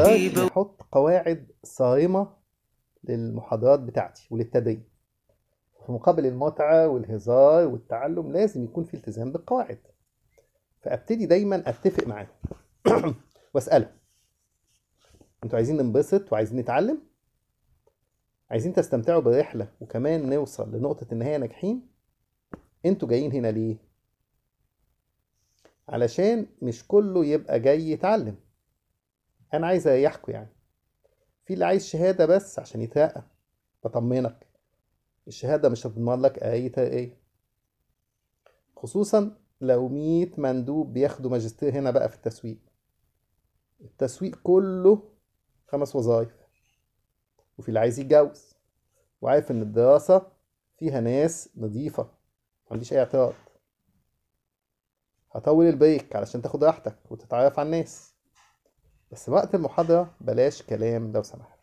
إني أحط قواعد صارمة للمحاضرات بتاعتي وللتدريب في مقابل المتعة والهزار والتعلم لازم يكون في التزام بالقواعد فابتدي دايما اتفق معاهم واسالهم انتوا عايزين ننبسط وعايزين نتعلم عايزين تستمتعوا بالرحله وكمان نوصل لنقطه النهايه ناجحين انتوا جايين هنا ليه علشان مش كله يبقى جاي يتعلم انا عايز اريحكوا يعني في اللي عايز شهاده بس عشان يترقى بطمنك الشهاده مش هتضمن لك اي ترقيه خصوصا لو 100 مندوب بياخدوا ماجستير هنا بقى في التسويق التسويق كله خمس وظائف وفي اللي عايز يتجوز وعارف ان الدراسة فيها ناس نظيفة ما عنديش اي اعتراض هطول البريك علشان تاخد راحتك وتتعرف على الناس بس وقت المحاضرة بلاش كلام لو سمحت